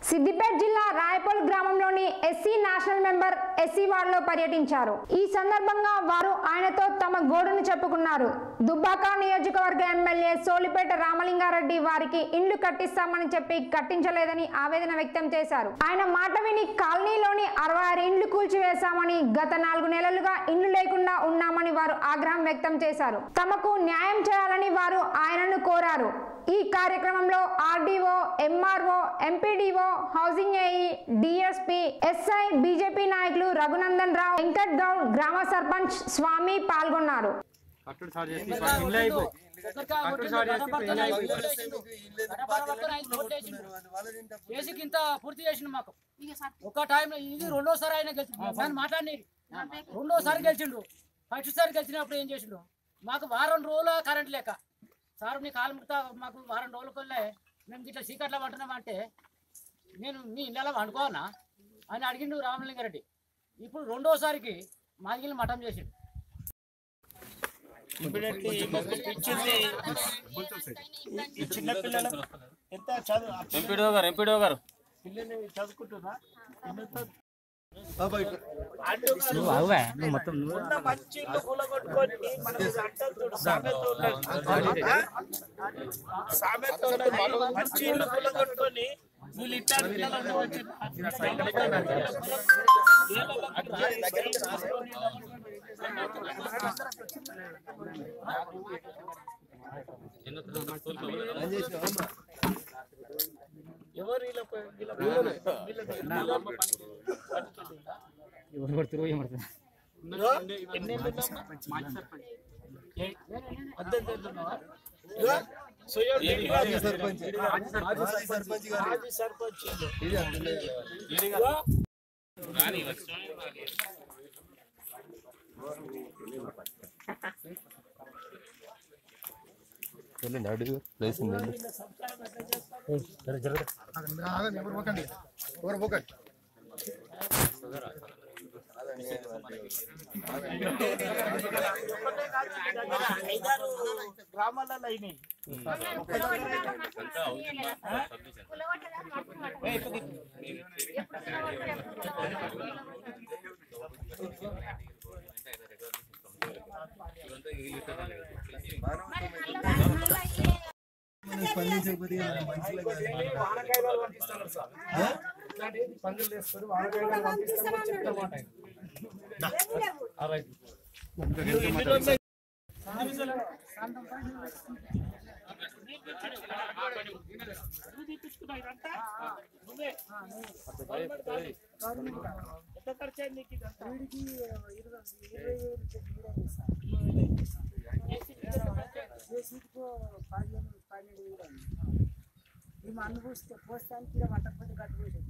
సిద్దిపేట జిల్లా రాయపల్ గ్రామంలోని SC national member SC వార్డులో పర్యటించారు ఈ సందర్భంగా వారు ఆయనతో తమ గోడును చెప్పుకున్నారు దుబ్బాక నియోజకవర్గ ఎమ్మెల్యే సోలిపేట రామలింగారెడ్డి వారికి ఇండ్లు కట్టిస్తామని చెప్పి కట్టించలేదని ఆవేదన వ్యక్తం చేశారు ఆయన మాట విని కాలనీలోని అరవై ఆరు ఇండ్లు కూల్చివేశామని గత నాలుగు నెలలుగా ఇండ్లు లేకుండా ఉన్నామని వారు ఆగ్రహం వ్యక్తం చేశారు తమకు న్యాయం చేయాలని వారు ఆయనను కోరారు ఈ కార్యక్రమంలో RDO MRO MPDO housing AE DSP SI BJP నాయకులు రఘునందన్ రావు వెంకట్ గౌడ్ గ్రామ సర్పంచ్ స్వామి పాల్గొన్నారు కట్టుడు స్టార్ట్ చేసి ఇల్లు అయిపోయి కట్టుడు స్టార్ట్ చేసి పెళ్లి అయిపోయి బేసిక్ ఇంత పూర్తి చేసిండు మాకు ఒక టైం ఇది రెండోసారి ఆయన గెలిచిండు దాన్ని మాట్లాడినది రెండోసారి గెలిచిండు ఫస్ట్ సారి గెలిచినప్పుడు ఏం చేసిండు మాకు వారం రోజుల కరెంట్ లేక సార్ నీ కాలు ముక్తా మాకు వారం రోజుల కొల్లే మేము ఇట్లా చీకట్లో పడుతున్నాం అంటే నేను మీ ఇళ్ళలో వండుకోవాలా అని అడిగిండు రామలింగారెడ్డి ఇప్పుడు రెండోసారికి మా ఇల్లు మఠం చేసిండు ఈ చిన్న పిల్లలు ఎంత చదువు ఆ ఎంపీడో గారు ఎంపీడో గారు పిల్లలు చదువుకుంటున్నా ఉన్న మంచి ఇల్లు కూలగొట్టుకొని మన మీద అంటారు చూడు, సామెత ఉన్నది. సామెత ఉన్నది. మంచి ఇల్లు కూలగొట్టుకొని వీళ్ళు ఇట్లా పిల్లలను వచ్చి ఎవరు వీళ్ళ వీళ్ళ వీళ్ళ వీళ్ళ ఎవరు కొడుతురు ఏం పడుతుంది ఇదిగో, ఎన్ని ఏళ్ళు ఉన్నామ్మా? ఏ- పద్దెనిమిది ఏళ్ళు ఉన్నావా? ఇదిగో, సుయోగ్ రెడ్డి గారు. మాజీ సర్పంచ్ ఇదిగో, అడుగు ప్లేస్ ఉంది ఐదారు గ్రామాలలో అయినాయి వానకాయలు పంపిస్తున్నారు సార్ ఇట్లాంటి పనులు చేస్తారు వానకాయలు పంపిస్తామని చెప్తామాట ఎన్ని రోజులు ఎంత ఖర్చు అయింది నీకు ఇదంతా? మేము అనుభవిస్తే పోస్తానికి ఇక్కడ వంటపడి కట్టుకోలేదు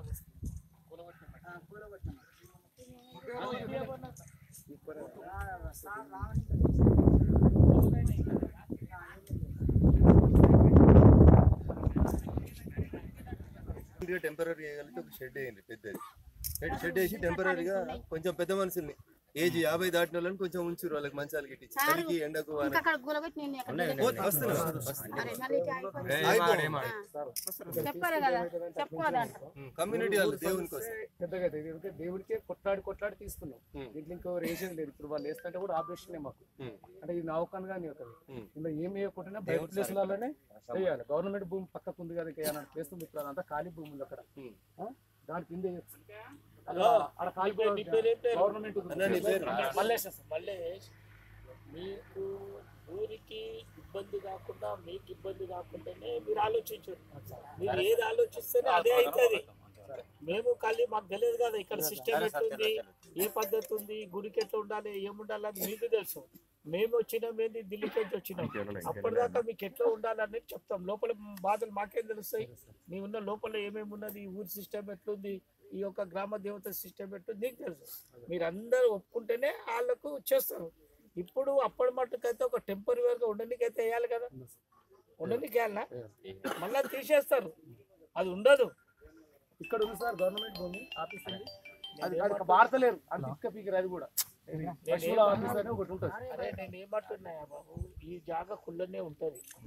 టెంపరీగా వేయగలిగితే ఒక షెడ్ వేయండి పెద్దది షెడ్ షెడ్ వేసి టెంపరీగా కొంచెం పెద్ద మనుషుల్ని ఏజ్ యాభై దాటిన వాళ్ళని కొంచెం ఉంచురు వాళ్ళకి మంచాలు గిట్టి చలికి ఎండకు వానకి. అక్కడ గులగొట్టి నేను ఎక్కడ పోతు- వస్తున్నా, వస్తున్నా. అరే మళ్ళీ ఇటు అయిపోయింది. ఆగిపో. చెప్పారు కదా చెప్పుకోదంట ఉమ్, కమ్యూనిటీ వాళ్ళు దేవుని కోసం పెద్దగా అయితే ఇది దేవుడికే కొట్లాడి కొట్లాడి తీసుకున్నాం దీంట్లో ఇంకో రేషన్ లేదు ఇప్పుడు వాళ్ళు వేస్తుంటే కూడా ఆపరేషన్ మాకు ఉమ్, అంటే ఇది నౌకన్ కానీ ఒక ఉమ్. ఇందులో ఏం వేయకుండానే బయట ప్లేస్లలోనే వేయాలి గవర్నమెంట్ భూమి పక్కకు ఉంది కదా ఇంకా ఏమైనా ప్లేస్ ఉంది ఇప్పుడు అదంతా ఖాళీ భూమి ఉంది అక్కడ ఉమ్. ఆ? దాని కింద వేయొచ్చు. అక్కడ అక్కడ ఖాళీ నీ పేరు ఏం పేరు? గవర్నమెంట్ అన్న, నీ పేరు? మల్లేష్ మల్లేష్ మీకు ఊరికి ఇబ్బంది కాకుండా మీకు ఇబ్బంది కాకుండానే మీరు ఆలోచించారు మీరు ఏది ఆలోచిస్తేనే అదే అవుతుంది మేము ఖాళీ మాకు తెలియదు కదా ఇక్కడ సిస్టమ్ ఎట్లుంది ఏ పద్ధతి ఉంది గుడికి ఎట్లా ఉండాలి ఏముండాలి అని మీకు తెలుసు మేము వచ్చినాం ఏంది ఢిల్లీకి నుంచి వచ్చినాం అప్పటిదాకా మీకు ఎట్లా ఉండాలనేది చెప్తాం లోపల బాధలు మాకేం తెలుస్తాయి మీ ఉన్న లోపల ఏమేమి ఉన్నది ఈ ఊరి సిస్టమ్ ఎట్లుంది ఈ యొక్క గ్రామ దేవత సిస్టమ్ ఎట్లుంది నీకు తెలుసు మీరందరూ ఒప్పుకుంటేనే వాళ్ళకు చేస్తారు ఇప్పుడు అప్పటి మట్టుకైతే ఒక టెంపరీగా ఉండడానికైతే వేయాలి కదా ఉండడానికి వేయాలనా మళ్ళీ తీసేస్తారు అది ఉండదు ఇక్కడ ఉంది సార్ గవర్నమెంట్ భూమి ఆఫీస్ ఉంది అది అది వాడతలేరు అంత ఇక్క పీకిరు అది కూడా పశువుల ఆఫీస్ అని ఒకటి ఉంటుంది అరే నేను ఏమంటున్నాయా బాబు ఈ జాగా కుళ్ళనే ఉంటది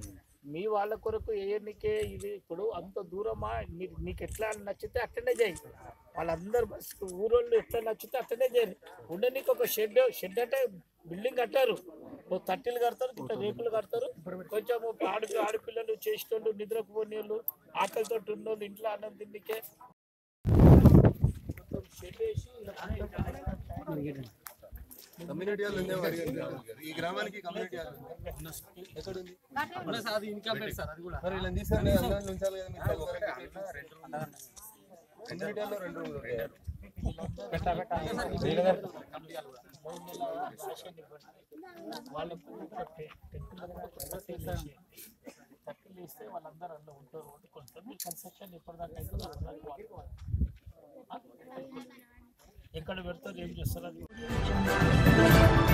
మీ వాళ్ళ కొరకు ఏయనికే ఇది ఇప్పుడు అంత దూరమా మీరు నీకు ఎట్లా నచ్చితే అట్లనే చేయి వాళ్ళందరూ బస్ ఊరోళ్ళు ఎట్లా నచ్చితే అట్లనే చేయండి ఉండనీకి ఒక షెడ్ షెడ్ అంటే బిల్డింగ్ కట్టారు ఓ తట్టిలు కడతారు ఇంత రేకులు కడతారు కొంచెం ఆడ ఆడపిల్లలు చేసేటోళ్ళు నిద్రపోని వాళ్ళు ఆకలితో ఉన్నోళ్ళు ఇంట్లో అన్నం తిండికే మొత్తం షెడ్ వేసి ఇలా కమ్యూనిటీ హాల్ ఉందేమో అడగండి రాహుల్ గారు. ఈ గ్రామానికి కమ్యూనిటీ హాల్ ఉందా? ఎక్కడుంది మరి ఇలా తీసుకొని అందరిని ఉంచాలి కదా మీరు కమ్యూనిటీ హాల్లో రెండు రూమ్లు ఉంటాయి వాళ్ళకు టెక్నికల్ ఇస్తే వాళ్ళందరూ అందులో ఉంటారు కొంచెం మీరు కన్స్ట్రక్షన్ ఎప్పటిదాకా అయితే అప్పటిదాకా వాళ్ళు. ఆ? ఎక్కడ పెడతారు ఏం చేస్తారు అది